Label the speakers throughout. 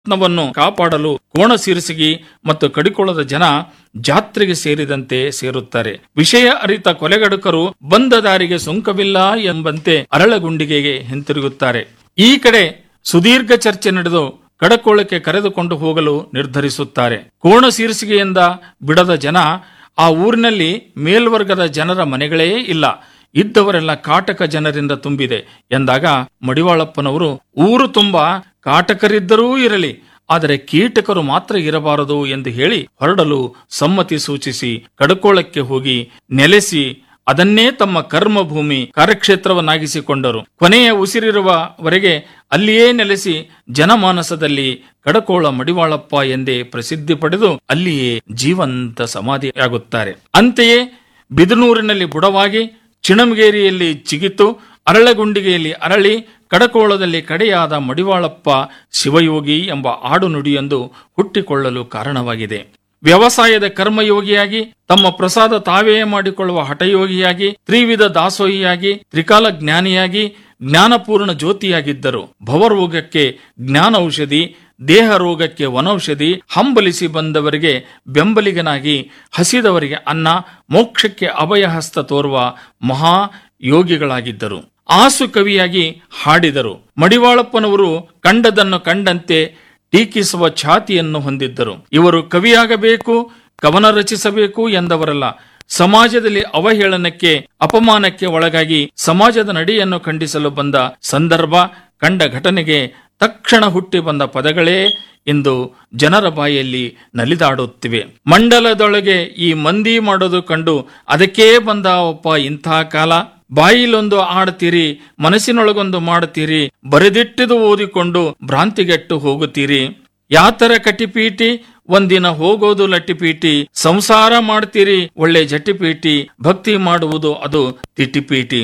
Speaker 1: ರತ್ನವನ್ನು ಕಾಪಾಡಲು ಕೋಣಶೀರ್ಸಿಗಿ ಮತ್ತು ಕಡಿಕೋಳದ ಜನ ಜಾತ್ರೆಗೆ ಸೇರಿದಂತೆ ಸೇರುತ್ತಾರೆ ವಿಷಯ ಅರಿತ ಕೊಲೆಗಡುಕರು ಬಂದ ದಾರಿಗೆ ಸುಂಕವಿಲ್ಲ ಎಂಬಂತೆ ಅರಳಗುಂಡಿಗೆಗೆ ಹಿಂತಿರುಗುತ್ತಾರೆ ಈ ಕಡೆ ಸುದೀರ್ಘ ಚರ್ಚೆ ನಡೆದು ಕಡಕೋಳಕ್ಕೆ ಕರೆದುಕೊಂಡು ಹೋಗಲು ನಿರ್ಧರಿಸುತ್ತಾರೆ ಕೋಣಶೀರ್ಸಿಗೆಯಿಂದ ಬಿಡದ ಜನ ಆ ಊರಿನಲ್ಲಿ ಮೇಲ್ವರ್ಗದ ಜನರ ಮನೆಗಳೇ ಇಲ್ಲ ಇದ್ದವರೆಲ್ಲ ಕಾಟಕ ಜನರಿಂದ ತುಂಬಿದೆ ಎಂದಾಗ ಮಡಿವಾಳಪ್ಪನವರು ಊರು ತುಂಬ ಕಾಟಕರಿದ್ದರೂ ಇರಲಿ ಆದರೆ ಕೀಟಕರು ಮಾತ್ರ ಇರಬಾರದು ಎಂದು ಹೇಳಿ ಹೊರಡಲು ಸಮ್ಮತಿ ಸೂಚಿಸಿ ಕಡಕೋಳಕ್ಕೆ ಹೋಗಿ ನೆಲೆಸಿ ಅದನ್ನೇ ತಮ್ಮ ಕರ್ಮಭೂಮಿ ಕಾರ್ಯಕ್ಷೇತ್ರವನ್ನಾಗಿಸಿಕೊಂಡರು ಕೊನೆಯ ಉಸಿರಿರುವವರೆಗೆ ಅಲ್ಲಿಯೇ ನೆಲೆಸಿ ಜನಮಾನಸದಲ್ಲಿ ಕಡಕೋಳ ಮಡಿವಾಳಪ್ಪ ಎಂದೇ ಪ್ರಸಿದ್ಧಿ ಪಡೆದು ಅಲ್ಲಿಯೇ ಜೀವಂತ ಸಮಾಧಿಯಾಗುತ್ತಾರೆ ಅಂತೆಯೇ ಬಿದನೂರಿನಲ್ಲಿ ಬುಡವಾಗಿ ಚಿಣಮಗೇರಿಯಲ್ಲಿ ಚಿಗಿತು ಅರಳಗುಂಡಿಗೆಯಲ್ಲಿ ಅರಳಿ ಕಡಕೋಳದಲ್ಲಿ ಕಡೆಯಾದ ಮಡಿವಾಳಪ್ಪ ಶಿವಯೋಗಿ ಎಂಬ ಆಡು ನುಡಿಯೊಂದು ಹುಟ್ಟಿಕೊಳ್ಳಲು ಕಾರಣವಾಗಿದೆ ವ್ಯವಸಾಯದ ಕರ್ಮಯೋಗಿಯಾಗಿ ತಮ್ಮ ಪ್ರಸಾದ ತಾವೇ ಮಾಡಿಕೊಳ್ಳುವ ಹಠಯೋಗಿಯಾಗಿ ತ್ರಿವಿಧ ದಾಸೋಹಿಯಾಗಿ ತ್ರಿಕಾಲ ಜ್ಞಾನಿಯಾಗಿ ಜ್ಞಾನಪೂರ್ಣ ಜ್ಯೋತಿಯಾಗಿದ್ದರು ಭವರೋಗಕ್ಕೆ ಜ್ಞಾನ ಔಷಧಿ ದೇಹ ರೋಗಕ್ಕೆ ವನೌಷಧಿ ಹಂಬಲಿಸಿ ಬಂದವರಿಗೆ ಬೆಂಬಲಿಗನಾಗಿ ಹಸಿದವರಿಗೆ ಅನ್ನ ಮೋಕ್ಷಕ್ಕೆ ಅಭಯ ಹಸ್ತ ತೋರುವ ಮಹಾ ಯೋಗಿಗಳಾಗಿದ್ದರು ಆಸು ಕವಿಯಾಗಿ ಹಾಡಿದರು ಮಡಿವಾಳಪ್ಪನವರು ಕಂಡದನ್ನು ಕಂಡಂತೆ ಟೀಕಿಸುವ ಛಾತಿಯನ್ನು ಹೊಂದಿದ್ದರು ಇವರು ಕವಿಯಾಗಬೇಕು ಕವನ ರಚಿಸಬೇಕು ಎಂದವರಲ್ಲ ಸಮಾಜದಲ್ಲಿ ಅವಹೇಳನಕ್ಕೆ ಅಪಮಾನಕ್ಕೆ ಒಳಗಾಗಿ ಸಮಾಜದ ನಡೆಯನ್ನು ಖಂಡಿಸಲು ಬಂದ ಸಂದರ್ಭ ಕಂಡ ಘಟನೆಗೆ ತಕ್ಷಣ ಹುಟ್ಟಿ ಬಂದ ಪದಗಳೇ ಇಂದು ಜನರ ಬಾಯಲ್ಲಿ ನಲಿದಾಡುತ್ತಿವೆ ಮಂಡಲದೊಳಗೆ ಈ ಮಂದಿ ಮಾಡೋದು ಕಂಡು ಅದಕ್ಕೇ ಬಂದ ಒಪ್ಪ ಇಂಥ ಕಾಲ ಬಾಯಿಲೊಂದು ಆಡ್ತೀರಿ ಮನಸ್ಸಿನೊಳಗೊಂದು ಮಾಡುತ್ತೀರಿ ಬರೆದಿಟ್ಟಿದು ಓದಿಕೊಂಡು ಭ್ರಾಂತಿಗೆಟ್ಟು ಹೋಗುತ್ತೀರಿ ಯಾತರ ಕಟಿಪೀಟಿ ಒಂದಿನ ಹೋಗೋದು ಲಟ್ಟಿಪೀಟಿ ಸಂಸಾರ ಮಾಡ್ತೀರಿ ಒಳ್ಳೆ ಜಟಿಪೀಟಿ ಭಕ್ತಿ ಮಾಡುವುದು ಅದು ತಿಟಿಪೀಟಿ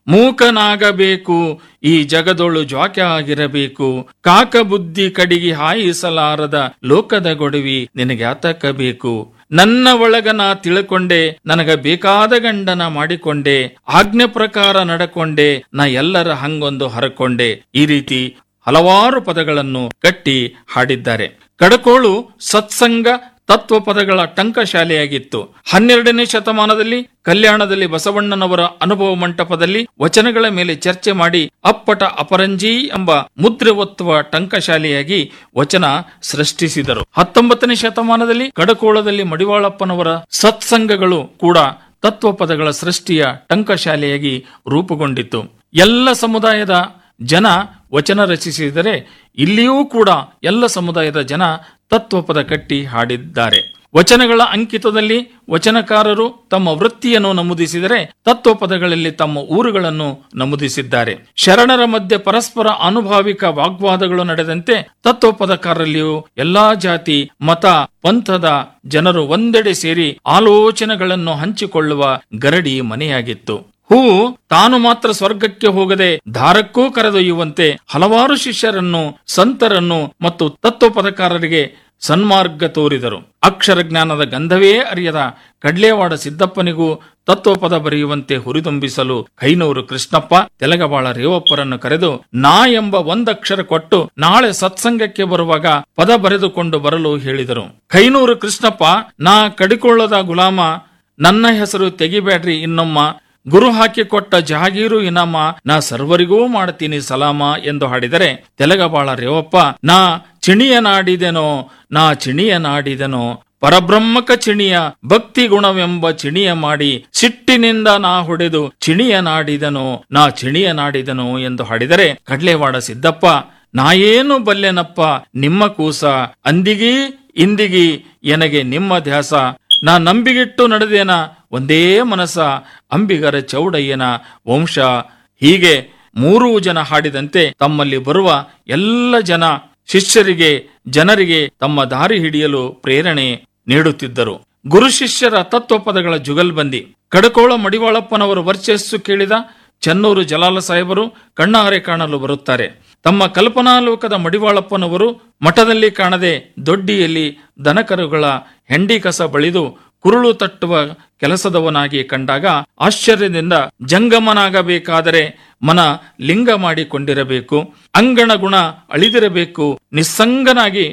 Speaker 1: ಮೂಕನಾಗಬೇಕು ಈ ಜಗದೊಳು ಜ್ವಾಕ್ಯ ಆಗಿರಬೇಕು ಕಾಕ ಬುದ್ಧಿ ಕಡಿಗಿ ಹಾಯಿಸಲಾರದ ಲೋಕದ ಗೊಡವಿ ನಿನಗೆ ಆತಕಬೇಕು ನನ್ನ ಒಳಗ ನಾ ತಿಳ್ಕೊಂಡೆ ನನಗ ಬೇಕಾದ ಗಂಡನ ಮಾಡಿಕೊಂಡೆ ಆಜ್ಞೆ ಪ್ರಕಾರ ನಡಕೊಂಡೆ ನಾ ಎಲ್ಲರ ಹಂಗೊಂದು ಹರಕೊಂಡೆ ಈ ರೀತಿ ಹಲವಾರು ಪದಗಳನ್ನು ಕಟ್ಟಿ ಹಾಡಿದ್ದಾರೆ ಕಡಕೋಳು ಸತ್ಸಂಗ ತತ್ವ ಪದಗಳ ಟಂಕಶಾಲೆಯಾಗಿತ್ತು ಹನ್ನೆರಡನೇ ಶತಮಾನದಲ್ಲಿ ಕಲ್ಯಾಣದಲ್ಲಿ ಬಸವಣ್ಣನವರ ಅನುಭವ ಮಂಟಪದಲ್ಲಿ ವಚನಗಳ ಮೇಲೆ ಚರ್ಚೆ ಮಾಡಿ ಅಪ್ಪಟ ಅಪರಂಜಿ ಎಂಬ ಮುದ್ರೆ ಒತ್ತುವ ಟಂಕಶಾಲೆಯಾಗಿ ವಚನ ಸೃಷ್ಟಿಸಿದರು ಹತ್ತೊಂಬತ್ತನೇ ಶತಮಾನದಲ್ಲಿ ಕಡಕೋಳದಲ್ಲಿ ಮಡಿವಾಳಪ್ಪನವರ ಸತ್ಸಂಗಗಳು ಕೂಡ ತತ್ವ ಪದಗಳ ಸೃಷ್ಟಿಯ ಟಂಕಶಾಲೆಯಾಗಿ ರೂಪುಗೊಂಡಿತು ಎಲ್ಲ ಸಮುದಾಯದ ಜನ ವಚನ ರಚಿಸಿದರೆ ಇಲ್ಲಿಯೂ ಕೂಡ ಎಲ್ಲ ಸಮುದಾಯದ ಜನ ತತ್ವಪದ ಕಟ್ಟಿ ಹಾಡಿದ್ದಾರೆ ವಚನಗಳ ಅಂಕಿತದಲ್ಲಿ ವಚನಕಾರರು ತಮ್ಮ ವೃತ್ತಿಯನ್ನು ನಮೂದಿಸಿದರೆ ತತ್ವಪದಗಳಲ್ಲಿ ತಮ್ಮ ಊರುಗಳನ್ನು ನಮೂದಿಸಿದ್ದಾರೆ ಶರಣರ ಮಧ್ಯೆ ಪರಸ್ಪರ ಅನುಭಾವಿಕ ವಾಗ್ವಾದಗಳು ನಡೆದಂತೆ ತತ್ವಪದಕಾರರಲ್ಲಿಯೂ ಎಲ್ಲಾ ಜಾತಿ ಮತ ಪಂಥದ ಜನರು ಒಂದೆಡೆ ಸೇರಿ ಆಲೋಚನೆಗಳನ್ನು ಹಂಚಿಕೊಳ್ಳುವ ಗರಡಿ ಮನೆಯಾಗಿತ್ತು ಹೂವು ತಾನು ಮಾತ್ರ ಸ್ವರ್ಗಕ್ಕೆ ಹೋಗದೆ ದಾರಕ್ಕೂ ಕರೆದೊಯ್ಯುವಂತೆ ಹಲವಾರು ಶಿಷ್ಯರನ್ನು ಸಂತರನ್ನು ಮತ್ತು ತತ್ವಪದಕಾರರಿಗೆ ಸನ್ಮಾರ್ಗ ತೋರಿದರು ಅಕ್ಷರ ಜ್ಞಾನದ ಗಂಧವೇ ಅರಿಯದ ಕಡ್ಲೇವಾಡ ಸಿದ್ದಪ್ಪನಿಗೂ ತತ್ವಪದ ಬರೆಯುವಂತೆ ಹುರಿದುಂಬಿಸಲು ಕೈನೂರು ಕೃಷ್ಣಪ್ಪ ತೆಲಗಬಾಳ ರೇವಪ್ಪರನ್ನು ಕರೆದು ನಾ ಎಂಬ ಒಂದಕ್ಷರ ಕೊಟ್ಟು ನಾಳೆ ಸತ್ಸಂಗಕ್ಕೆ ಬರುವಾಗ ಪದ ಬರೆದುಕೊಂಡು ಬರಲು ಹೇಳಿದರು ಕೈನೂರು ಕೃಷ್ಣಪ್ಪ ನಾ ಕಡಿಕೊಳ್ಳದ ಗುಲಾಮ ನನ್ನ ಹೆಸರು ತೆಗಿಬೇಡ್ರಿ ಇನ್ನೊಮ್ಮ ಗುರು ಹಾಕಿಕೊಟ್ಟ ಜಹಾಗೀರು ಇನಾಮ ನಾ ಸರ್ವರಿಗೂ ಮಾಡ್ತೀನಿ ಸಲಾಮ ಎಂದು ಹಾಡಿದರೆ ತೆಲಗಬಾಳ ರೇವಪ್ಪ ನಾ ಚಿಣಿಯ ನಾಡಿದೆನೋ ನಾ ಚಿಣಿಯ ನಾಡಿದೆನೋ ಪರಬ್ರಹ್ಮಕ ಚಿಣಿಯ ಭಕ್ತಿ ಗುಣವೆಂಬ ಚಿಣಿಯ ಮಾಡಿ ಸಿಟ್ಟಿನಿಂದ ನಾ ಹೊಡೆದು ಚಿಣಿಯ ನಾಡಿದನೋ ನಾ ಚಿಣಿಯ ನಾಡಿದನೋ ಎಂದು ಹಾಡಿದರೆ ಕಡ್ಲೆವಾಡ ಸಿದ್ದಪ್ಪ ನಾ ಏನು ಬಲ್ಲೆನಪ್ಪ ನಿಮ್ಮ ಕೂಸ ಅಂದಿಗೀ ಇಂದಿಗಿ ಎನಗೆ ನಿಮ್ಮ ಧ್ಯಾಸ ನಾ ನಂಬಿಗಿಟ್ಟು ನಡೆದೇನ ಒಂದೇ ಮನಸ ಅಂಬಿಗರ ಚೌಡಯ್ಯನ ವಂಶ ಹೀಗೆ ಮೂರೂ ಜನ ಹಾಡಿದಂತೆ ತಮ್ಮಲ್ಲಿ ಬರುವ ಎಲ್ಲ ಜನ ಶಿಷ್ಯರಿಗೆ ಜನರಿಗೆ ತಮ್ಮ ದಾರಿ ಹಿಡಿಯಲು ಪ್ರೇರಣೆ ನೀಡುತ್ತಿದ್ದರು ಗುರು ಶಿಷ್ಯರ ತತ್ವಪದಗಳ ಜುಗಲ್ಬಂದಿ ಕಡಕೋಳ ಮಡಿವಾಳಪ್ಪನವರು ವರ್ಚಸ್ಸು ಕೇಳಿದ ಚನ್ನೂರು ಜಲಾಲ ಸಾಹೇಬರು ಕಣ್ಣಾರೆ ಕಾಣಲು ಬರುತ್ತಾರೆ ತಮ್ಮ ಕಲ್ಪನಾಲೋಕದ ಮಡಿವಾಳಪ್ಪನವರು ಮಠದಲ್ಲಿ ಕಾಣದೆ ದೊಡ್ಡಿಯಲ್ಲಿ ದನಕರುಗಳ ಹೆಂಡಿ ಕಸ ಬಳಿದು ಕುರುಳು ತಟ್ಟುವ ಕೆಲಸದವನಾಗಿ ಕಂಡಾಗ ಆಶ್ಚರ್ಯದಿಂದ ಜಂಗಮನಾಗಬೇಕಾದರೆ ಮನ ಲಿಂಗ ಮಾಡಿಕೊಂಡಿರಬೇಕು ಅಂಗಣ ಗುಣ ಅಳಿದಿರಬೇಕು ನಿಸ್ಸಂಗನಾಗಿ